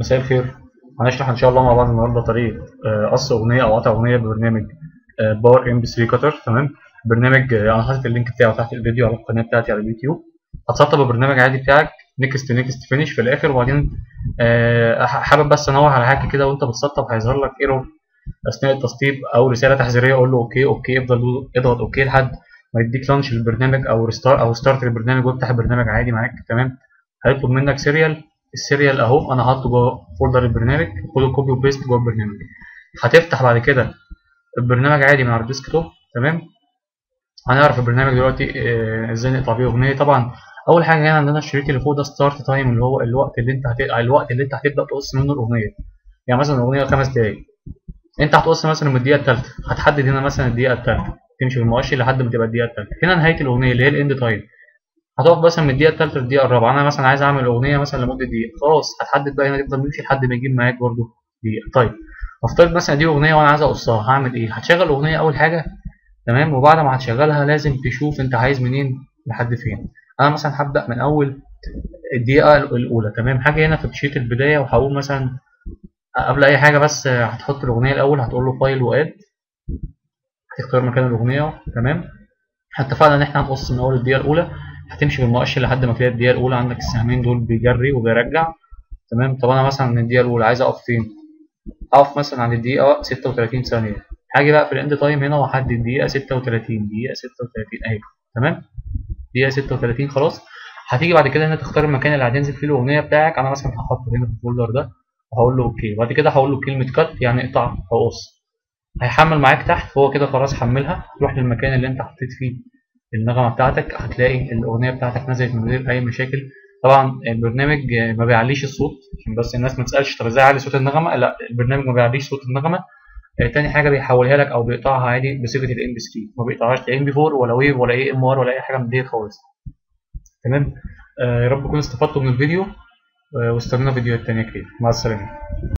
مساء الخير هنشرح ان شاء الله مع بعض النهارده طريقه آه، قص اغنيه او قطع اغنيه ببرنامج باور ام بي 3 كتر تمام برنامج آه، انا حاطط اللينك بتاعه تحت الفيديو على القناه بتاعتي على اليوتيوب هتسطب البرنامج عادي بتاعك نيكست نيكست فينيش في الاخر وبعدين آه، حابب بس انوه على حاجه كده وانت بتسطب هيظهر لك ايرور اثناء التسطيب او رساله تحذيريه قول له اوكي اوكي افضل اضغط اوكي لحد ما يديك لانش للبرنامج او ريستار او ستارت للبرنامج وافتح البرنامج عادي معاك تمام هيطلب منك سيريال السيريال اهو انا حاطه جوه فولدر البرنامج خده كوبي وبيست جوه البرنامج هتفتح بعد كده البرنامج عادي من على الديسكتوب تمام هنعرف البرنامج دلوقتي آه، ازاي نقطع بيه اغنيه طبعا اول حاجه هنا عندنا الشريط اللي فوق ده ستارت تايم اللي هو الوقت اللي انت هت... الوقت اللي انت هتبدا تقص منه الاغنيه يعني مثلا الاغنيه خمس دقايق انت هتقص مثلا من الدقيقه الثالثه هتحدد هنا مثلا الدقيقه الثالثه تمشي بالمؤشر لحد ما تبقى الدقيقه الثالثه هنا نهايه الاغنيه اللي هي الاند تايم هتقف مثلا من الدقيقه الثالثه للدقيقه الرابعه انا مثلا عايز اعمل اغنيه مثلا لمده دقيقه خلاص هتحدد بقى هنا تفضل تمشي لحد ما يجيب معاك برده دقيقه طيب افترض مثلا دي اغنيه وانا عايز اقصها هعمل ايه هتشغل اغنيه اول حاجه تمام وبعد ما هتشغلها لازم تشوف انت عايز منين لحد فين انا مثلا هبدا من اول الدقيقه الاولى تمام حاجه هنا في شريط البدايه وهقول مثلا قبل اي حاجه بس هتحط الاغنيه الاول هتقول له فايل واد هتختار مكان الاغنيه تمام اتفقنا ان احنا هنقص من اول الدقيقه الاولى هتمشي بالمؤشر لحد ما تلاقي الدقيقه الاولى عندك السهمين دول بيجري وبيرجع تمام طب انا مثلا من الدقيقه الاولى عايز اقف فين اقف مثلا عند الدقيقه 36 ثانيه هاجي بقى في الاند تايم هنا واحدد الدقيقه 36 دقيقه 36 اهي تمام دقيقه 36 خلاص هتيجي بعد كده هنا تختار المكان اللي هتنزل فيه الاغنيه بتاعك انا مثلا هحطه هنا في الفولدر ده وهقول له اوكي بعد كده هقول له كلمه كات يعني اقطع او قص هيحمل معاك تحت هو كده خلاص حملها تروح للمكان اللي انت حطيت فيه النغمه بتاعتك هتلاقي الاغنيه بتاعتك نزلت من غير اي مشاكل طبعا البرنامج ما بيعليش الصوت عشان بس الناس ما تسالش طب ازاي اعلي صوت النغمه لا البرنامج ما بيعليش صوت النغمه آه تاني حاجه بيحولها لك او بيقطعها عادي بصيغه الام بي 3 ما بيقطعهاش لا ام بي 4 ولا ويف ولا اي ام ار ولا اي حاجه من دي خالص تمام آه يا رب تكونوا استفدتوا من الفيديو آه واستنونا فيديوهات تانيه كتير مع السلامه